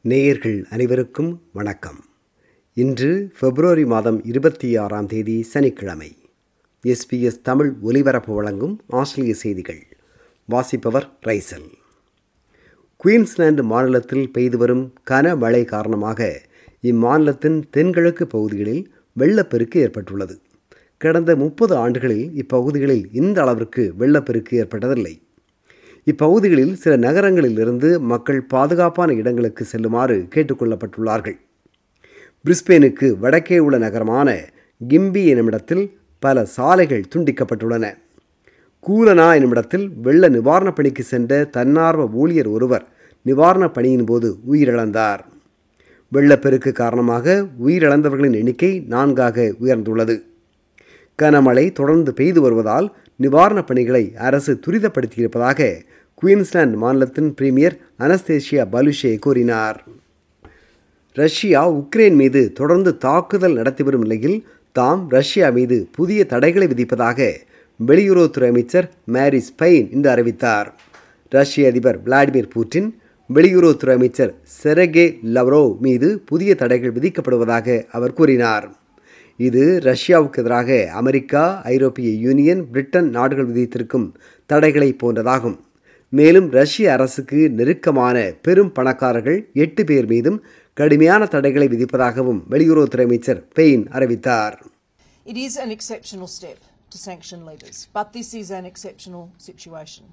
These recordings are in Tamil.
நேயர்கள் அனைவருக்கும் வணக்கம் இன்று பிப்ரவரி மாதம் இருபத்தி ஆறாம் தேதி சனிக்கிழமை எஸ்பிஎஸ் தமிழ் ஒலிபரப்பு வழங்கும் ஆஸ்திரேலிய செய்திகள் வாசிப்பவர் ரைசல் குயின்ஸ்லாந்து மாநிலத்தில் பெய்து வரும் கனமழை காரணமாக இம்மாநிலத்தின் தென்கிழக்கு பகுதிகளில் வெள்ளப்பெருக்கு ஏற்பட்டுள்ளது கடந்த முப்பது ஆண்டுகளில் இப்பகுதிகளில் இந்த அளவிற்கு வெள்ளப்பெருக்கு ஏற்பட்டதில்லை இப்பகுதிகளில் சில நகரங்களில் இருந்து மக்கள் பாதுகாப்பான இடங்களுக்கு செல்லுமாறு கேட்டுக்கொள்ளப்பட்டுள்ளார்கள் பிரிஸ்பேனுக்கு வடக்கே உள்ள நகரமான கிம்பி என்னுமிடத்தில் பல சாலைகள் துண்டிக்கப்பட்டுள்ளன கூலனா என்னுமிடத்தில் வெள்ள நிவாரணப் பணிக்கு சென்ற தன்னார்வ ஊழியர் ஒருவர் நிவாரணப் பணியின் போது உயிரிழந்தார் வெள்ளப்பெருக்கு காரணமாக உயிரிழந்தவர்களின் எண்ணிக்கை நான்காக உயர்ந்துள்ளது கனமழை தொடர்ந்து பெய்து வருவதால் நிவாரணப் பணிகளை அரசு துரிதப்படுத்தியிருப்பதாக குயின்ஸ்லாந்து மாநிலத்தின் பிரீமியர் அனஸ்தேஷியா பலுஷே கூறினார் ரஷ்யா உக்ரைன் மீது தொடர்ந்து தாக்குதல் நடத்தி வரும் நிலையில் தாம் ரஷ்யா மீது புதிய தடைகளை விதிப்பதாக வெளியுறவுத்துறை அமைச்சர் மேரி ஸ்பெயின் இன்று அறிவித்தார் ரஷ்ய அதிபர் விளாடிமிர் புட்டின் வெளியுறவுத்துறை அமைச்சர் செரகே லவ்ரோவ் மீது புதிய தடைகள் விதிக்கப்படுவதாக அவர் கூறினார் இது ரஷ்யாவுக்கு எதிராக அமெரிக்கா ஐரோப்பிய யூனியன் பிரிட்டன் நாடுகள் விதித்திருக்கும் தடைகளை போன்றதாகும் மேலும் ரஷ்ய அரசுக்கு நெருக்கமான பெரும் பணக்காரர்கள் எட்டு பேர் மீதும் கடுமையான தடைகளை விதிப்பதாகவும் வெளியுறவுத்துறை அமைச்சர் பெயின் அறிவித்தார் It is an exceptional step to sanction leaders, but this is an exceptional situation.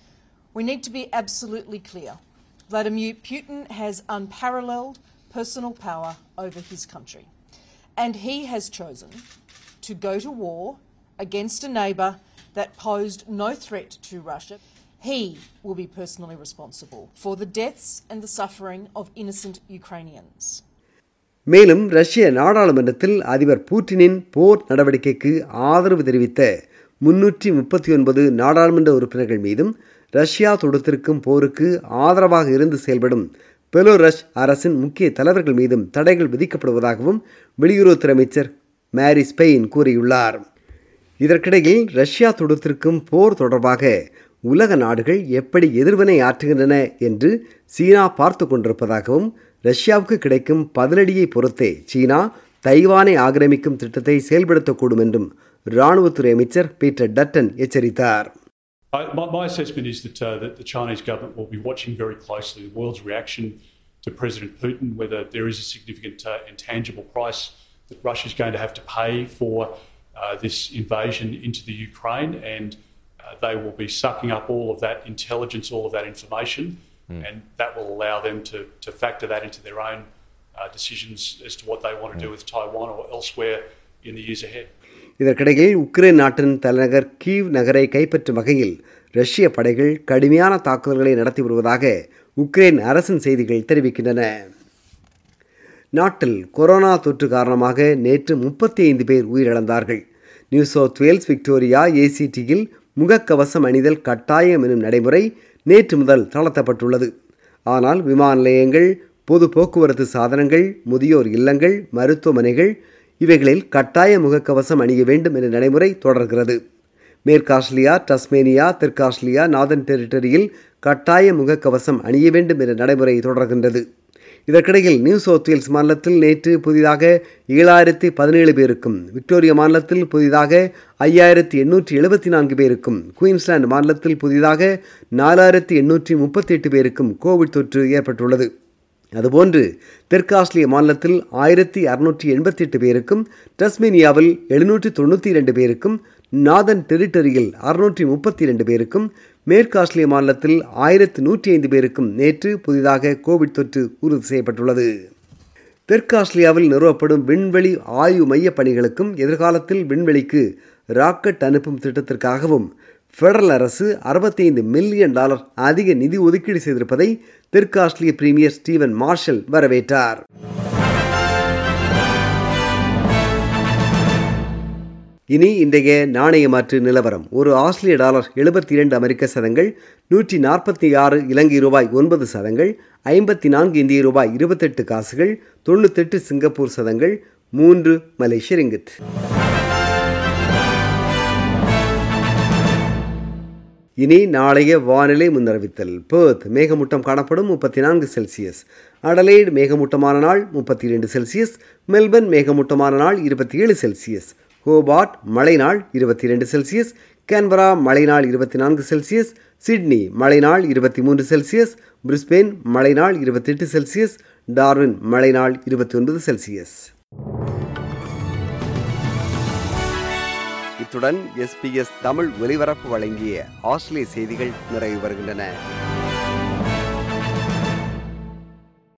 We need to be absolutely clear. Vladimir Putin has unparalleled personal power over his country, and he has chosen to go to war against a neighbour that posed no threat to Russia. He will be personally responsible for the deaths and the suffering of innocent Ukrainians. மேலும் ரஷ்ய நாடாளுமன்றத்தில் அதிபர் பூட்டினின் போர் நடவடிக்கைக்கு ஆதரவு தெரிவித்த முன்னூற்றி முப்பத்தி ஒன்பது நாடாளுமன்ற உறுப்பினர்கள் மீதும் ரஷ்யா தொடுத்திருக்கும் போருக்கு ஆதரவாக இருந்து செயல்படும் பெலோரஸ் அரசின் முக்கிய தலைவர்கள் மீதும் தடைகள் விதிக்கப்படுவதாகவும் வெளியுறவுத்துறை அமைச்சர் மேரி ஸ்பெயின் கூறியுள்ளார் இதற்கிடையில் ரஷ்யா தொடுத்திருக்கும் போர் தொடர்பாக உலக நாடுகள் எப்படி எதிர்வினை ஆற்றுகின்றன என்று சீனா பார்த்து கொண்டிருப்பதாகவும் ரஷ்யாவுக்கு கிடைக்கும் பதிலடியை பொறுத்தே சீனா தைவானை ஆக்கிரமிக்கும் திட்டத்தை செயல்படுத்தக்கூடும் என்றும் இராணுவத்துறை அமைச்சர் பீட்டர் டட்டன் எச்சரித்தார் I, my, my assessment is that, uh, that the Chinese government will be watching very closely the world's reaction to President Putin, whether there is a significant uh, intangible price that Russia is going to have to pay for uh, this invasion into the Ukraine, and uh, they will be sucking up all of that intelligence, all of that information, and that will allow them to, to factor that into their own uh, decisions as to what they want to do with Taiwan or elsewhere in the years ahead. இதற்கிடையில் உக்ரைன் நாட்டின் தலைநகர் கீவ் நகரை கைப்பற்றும் வகையில் ரஷ்ய படைகள் கடுமையான தாக்குதல்களை நடத்தி வருவதாக உக்ரைன் அரசின் செய்திகள் தெரிவிக்கின்றன நாட்டில் கொரோனா தொற்று காரணமாக நேற்று முப்பத்தி ஐந்து பேர் உயிரிழந்தார்கள் நியூ சவுத் வேல்ஸ் விக்டோரியா ஏசிடியில் முகக்கவசம் அணிதல் கட்டாயம் எனும் நடைமுறை நேற்று முதல் தளர்த்தப்பட்டுள்ளது ஆனால் விமான நிலையங்கள் பொது போக்குவரத்து சாதனங்கள் முதியோர் இல்லங்கள் மருத்துவமனைகள் இவைகளில் கட்டாய முகக்கவசம் அணிய வேண்டும் என்ற நடைமுறை தொடர்கிறது மேற்கு ஆஸ்திரேலியா டஸ்மேனியா தெற்கு ஆஸ்திரேலியா நார்தன் டெரிட்டரியில் கட்டாய முகக்கவசம் அணிய வேண்டும் என்ற நடைமுறை தொடர்கின்றது இதற்கிடையில் நியூ சவுத் வேல்ஸ் மாநிலத்தில் நேற்று புதிதாக ஏழாயிரத்தி பதினேழு பேருக்கும் விக்டோரியா மாநிலத்தில் புதிதாக ஐயாயிரத்தி எண்ணூற்றி எழுபத்தி நான்கு பேருக்கும் குயின்ஸ்லாந்து மாநிலத்தில் புதிதாக நாலாயிரத்தி எண்ணூற்றி முப்பத்தி எட்டு பேருக்கும் கோவிட் தொற்று ஏற்பட்டுள்ளது அதுபோன்று தெற்கு ஆஸ்திரேலிய மாநிலத்தில் ஆயிரத்தி அறுநூற்றி எண்பத்தி எட்டு பேருக்கும் டஸ்மேனியாவில் எழுநூற்றி தொண்ணூற்றி இரண்டு பேருக்கும் நார்தன் டெரிட்டரியில் அறுநூற்றி முப்பத்தி இரண்டு பேருக்கும் மேற்கு ஆஸ்திரேலிய மாநிலத்தில் ஆயிரத்தி நூற்றி ஐந்து பேருக்கும் நேற்று புதிதாக கோவிட் தொற்று உறுதி செய்யப்பட்டுள்ளது தெற்கு ஆஸ்திரேலியாவில் நிறுவப்படும் விண்வெளி ஆய்வு மைய பணிகளுக்கும் எதிர்காலத்தில் விண்வெளிக்கு ராக்கெட் அனுப்பும் திட்டத்திற்காகவும் ஃபெடரல் அரசு அறுபத்தைந்து மில்லியன் டாலர் அதிக நிதி ஒதுக்கீடு செய்திருப்பதை தெற்கு ஆஸ்திரேலிய பிரீமியர் ஸ்டீவன் மார்ஷல் வரவேற்றார் இனி இன்றைய நாணய மாற்று நிலவரம் ஒரு ஆஸ்திரேலிய டாலர் எழுபத்தி இரண்டு அமெரிக்க சதங்கள் நூற்றி நாற்பத்தி ஆறு இலங்கை ரூபாய் ஒன்பது சதங்கள் ஐம்பத்தி நான்கு இந்திய ரூபாய் இருபத்தெட்டு காசுகள் தொண்ணூத்தெட்டு சிங்கப்பூர் சதங்கள் மூன்று மலேசிய ரிங்கித் இனி நாளைய வானிலை முன்னறிவித்தல் பேர்த் மேகமூட்டம் காணப்படும் முப்பத்தி நான்கு செல்சியஸ் அடலைடு மேகமூட்டமான நாள் முப்பத்தி இரண்டு செல்சியஸ் மெல்பர்ன் மேகமூட்டமான நாள் இருபத்தி ஏழு செல்சியஸ் ஹோபார்ட் மழை நாள் இருபத்தி இரண்டு செல்சியஸ் கேன்பரா மழை நாள் இருபத்தி நான்கு செல்சியஸ் சிட்னி மழை நாள் இருபத்தி மூன்று செல்சியஸ் பிரிஸ்பெயின் மழை நாள் இருபத்தெட்டு செல்சியஸ் டார்வின் மழை நாள் இருபத்தி ஒன்பது செல்சியஸ் இத்துடன் எஸ்பிஎஸ் தமிழ் ஒலிபரப்பு வழங்கிய ஆஸ்திரேலிய செய்திகள் நிறைவு வருகின்றன